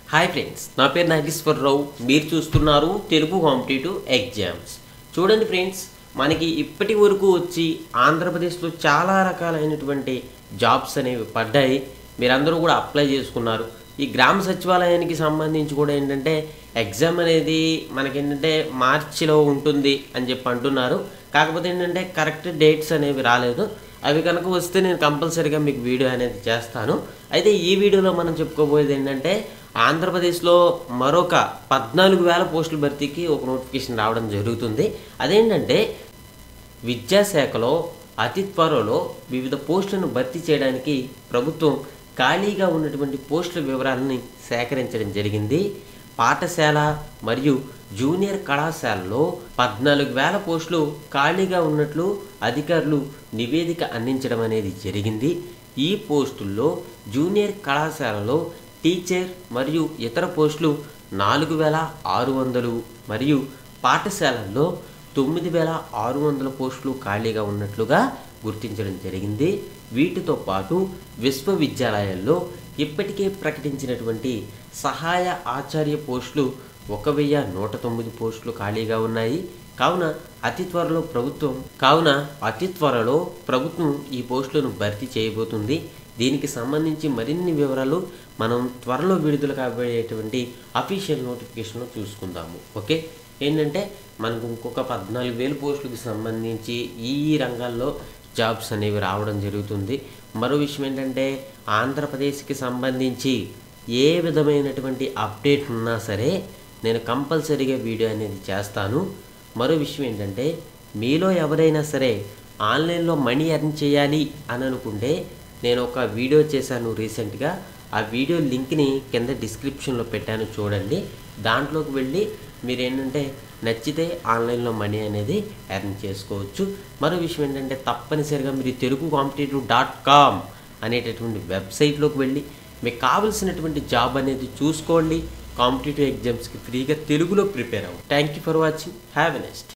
hi friends నా పేరు నాగేశ్వరరావు మీరు చూస్తున్నారు తెలుగు కాంపిటేటివ్ ఎగ్జామ్స్ చూడండి ఫ్రెండ్స్ మనకి ఇప్పటి వరకు వచ్చి ఆంధ్రప్రదేశ్లో చాలా రకాలైనటువంటి జాబ్స్ అనేవి పడ్డాయి మీరందరూ కూడా అప్లై చేసుకున్నారు ఈ గ్రామ సచివాలయానికి సంబంధించి కూడా ఏంటంటే ఎగ్జామ్ అనేది మనకేంటంటే మార్చిలో ఉంటుంది అని చెప్పి అంటున్నారు కాకపోతే ఏంటంటే కరెక్ట్ డేట్స్ అనేవి రాలేదు అవి కనుక వస్తే నేను కంపల్సరీగా మీకు వీడియో అనేది చేస్తాను అయితే ఈ వీడియోలో మనం చెప్పుకోబోయేది ఏంటంటే ఆంధ్రప్రదేశ్లో మరొక పద్నాలుగు వేల పోస్టుల భర్తీకి ఒక నోటిఫికేషన్ రావడం జరుగుతుంది అదేంటంటే విద్యాశాఖలో అతి త్వరలో వివిధ పోస్టులను భర్తీ చేయడానికి ప్రభుత్వం ఖాళీగా ఉన్నటువంటి పోస్టుల వివరాలని సేకరించడం జరిగింది పాఠశాల మరియు జూనియర్ కళాశాలలో పద్నాలుగు వేల పోస్టులు ఖాళీగా ఉన్నట్లు అధికారులు నివేదిక అందించడం అనేది జరిగింది ఈ పోస్టుల్లో జూనియర్ కళాశాలలో టీచర్ మరియు ఇతర పోస్టులు నాలుగు వేల ఆరు వందలు మరియు పాఠశాలల్లో తొమ్మిది వేల ఆరు వందల పోస్టులు ఖాళీగా ఉన్నట్లుగా గుర్తించడం జరిగింది వీటితో పాటు విశ్వవిద్యాలయాల్లో ఇప్పటికే ప్రకటించినటువంటి సహాయ ఆచార్య పోస్టులు ఒక వెయ్యి నూట తొమ్మిది పోస్టులు ఖాళీగా ఉన్నాయి కావున అతి త్వరలో ప్రభుత్వం కావున అతి త్వరలో ప్రభుత్వం ఈ పోస్టులను భర్తీ చేయబోతుంది దీనికి సంబంధించి మరిన్ని వివరాలు మనం త్వరలో విడుదల కాబోయేటువంటి అఫీషియల్ నోటిఫికేషన్లో చూసుకుందాము ఓకే ఏంటంటే మనకు ఇంకొక పద్నాలుగు వేల పోస్టులకు సంబంధించి ఈ ఈ రంగాల్లో జాబ్స్ అనేవి రావడం జరుగుతుంది మరో విషయం ఏంటంటే ఆంధ్రప్రదేశ్కి సంబంధించి ఏ విధమైనటువంటి అప్డేట్ ఉన్నా సరే నేను కంపల్సరీగా వీడియో అనేది చేస్తాను మరో విషయం ఏంటంటే మీలో ఎవరైనా సరే ఆన్లైన్లో మనీ ఎర్న్ చేయాలి అని అనుకుంటే నేను ఒక వీడియో చేశాను రీసెంట్గా ఆ వీడియో లింక్ని కింద డిస్క్రిప్షన్లో పెట్టాను చూడండి దాంట్లోకి వెళ్ళి మీరు ఏంటంటే నచ్చితే ఆన్లైన్లో మనీ అనేది ఎర్న్ చేసుకోవచ్చు మరో విషయం ఏంటంటే తప్పనిసరిగా మీరు తెలుగు కాంపిటేటివ్ డాట్ కామ్ అనేటటువంటి వెబ్సైట్లోకి వెళ్ళి మీకు కావలసినటువంటి జాబ్ అనేది చూసుకోండి కాంపిటేటివ్ ఎగ్జామ్స్కి ఫ్రీగా తెలుగులో ప్రిపేర్ అవ్వండి thank you for watching have a next